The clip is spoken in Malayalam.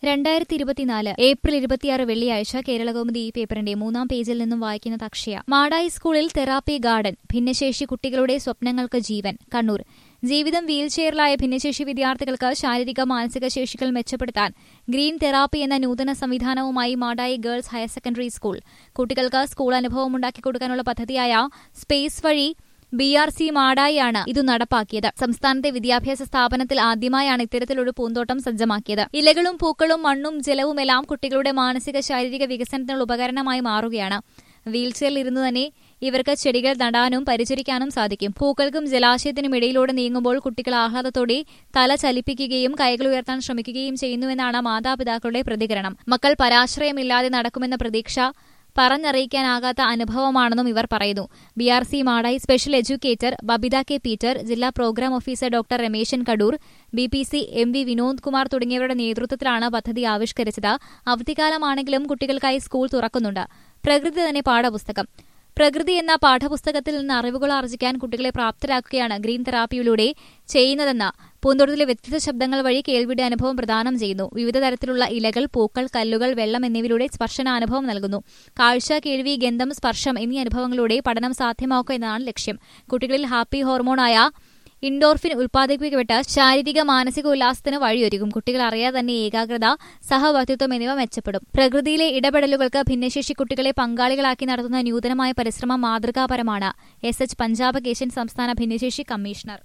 രണ്ടായിരത്തി ഇരുപത്തിനാല് ഏപ്രിൽ ഇരുപത്തിയാറ് വെള്ളിയാഴ്ച കേരളകൗമുദി ഈ പേപ്പറിന്റെ മൂന്നാം പേജിൽ നിന്നും വായിക്കുന്നത് അക്ഷയ മാടായി സ്കൂളിൽ തെറാപ്പി ഗാർഡൻ ഭിന്നശേഷി കുട്ടികളുടെ സ്വപ്നങ്ങൾക്ക് ജീവൻ കണ്ണൂർ ജീവിതം വീൽചെയറിലായ ഭിന്നശേഷി വിദ്യാർത്ഥികൾക്ക് ശാരീരിക മാനസിക ശേഷികൾ മെച്ചപ്പെടുത്താൻ ഗ്രീൻ തെറാപ്പി എന്ന നൂതന സംവിധാനവുമായി Madayi girls higher secondary school കുട്ടികൾക്ക് സ്കൂൾ അനുഭവം ഉണ്ടാക്കി കൊടുക്കാനുള്ള പദ്ധതിയായ സ്പേസ് വഴി ബി ആർ സി മാടായിയാണ് ഇത് നടപ്പാക്കിയത് സംസ്ഥാനത്തെ വിദ്യാഭ്യാസ സ്ഥാപനത്തിൽ ആദ്യമായാണ് ഇത്തരത്തിലൊരു പൂന്തോട്ടം സജ്ജമാക്കിയത് ഇലകളും പൂക്കളും മണ്ണും ജലവുമെല്ലാം കുട്ടികളുടെ മാനസിക ശാരീരിക വികസനത്തിനുള്ള ഉപകരണമായി മാറുകയാണ് വീൽചെയറിൽ ഇരുന്നു തന്നെ ഇവർക്ക് ചെടികൾ നടാനും പരിചരിക്കാനും സാധിക്കും പൂക്കൾക്കും ജലാശയത്തിനും ഇടയിലൂടെ നീങ്ങുമ്പോൾ കുട്ടികൾ ആഹ്ലാദത്തോടെ തല ചലിപ്പിക്കുകയും കൈകൾ ഉയർത്താൻ ശ്രമിക്കുകയും ചെയ്യുന്നുവെന്നാണ് മാതാപിതാക്കളുടെ പ്രതികരണം മക്കൾ പരാശ്രയമില്ലാതെ നടക്കുമെന്ന പ്രതീക്ഷ പറഞ്ഞറിയിക്കാനാകാത്ത അനുഭവമാണെന്നും ഇവർ പറയുന്നു B R C Madayi special educator Babitha K Peter ജില്ലാ programme officer doctor Rameshan Kadoor B P C M V Vinod Kumar തുടങ്ങിയവരുടെ നേതൃത്വത്തിലാണ് പദ്ധതി ആവിഷ്കരിച്ചത് അവധിക്കാലമാണെങ്കിലും കുട്ടികൾക്കായി സ്കൂൾ തുറക്കുന്നുണ്ട് പ്രകൃതി തന്നെ പാഠപുസ്തകം പ്രകൃതി എന്ന പാഠപുസ്തകത്തിൽ നിന്ന് അറിവുകൾ ആർജിക്കാൻ കുട്ടികളെ പ്രാപ്തരാക്കുകയാണ് ഗ്രീൻ തെറാപ്പിയിലൂടെ ചെയ്യുന്നതെന്ന് പൂന്തോട്ടത്തിലെ വ്യത്യസ്ത ശബ്ദങ്ങൾ വഴി കേൾവിയുടെ അനുഭവം പ്രദാനം ചെയ്യുന്നു വിവിധ തരത്തിലുള്ള ഇലകൾ പൂക്കൾ കല്ലുകൾ വെള്ളം എന്നിവയിലൂടെ സ്പർശനാനുഭവം നൽകുന്നു കാഴ്ച കേൾവി ഗന്ധം സ്പർശം എന്നീ അനുഭവങ്ങളിലൂടെ പഠനം സാധ്യമാക്കുക എന്നതാണ് ലക്ഷ്യം കുട്ടികളിൽ ഹാപ്പി ഹോർമോണായ ഇൻഡോർഫിൻ ഉൽപ്പാദിപ്പിക്കപ്പെട്ട് ശാരീരിക മാനസിക ഉല്ലാസത്തിന് വഴിയൊരുക്കും കുട്ടികൾ അറിയാതെ തന്നെ ഏകാഗ്രത സഹവർത്തിത്വം എന്നിവ മെച്ചപ്പെടും പ്രകൃതിയിലെ ഇടപെടലുകൾക്ക് ഭിന്നശേഷി കുട്ടികളെ പങ്കാളികളാക്കി നടത്തുന്ന നൂതനമായ പരിശ്രമം മാതൃകാപരമാണ് എസ് എച്ച് പഞ്ചാബ് കേശൻ സംസ്ഥാന ഭിന്നശേഷി കമ്മീഷണർ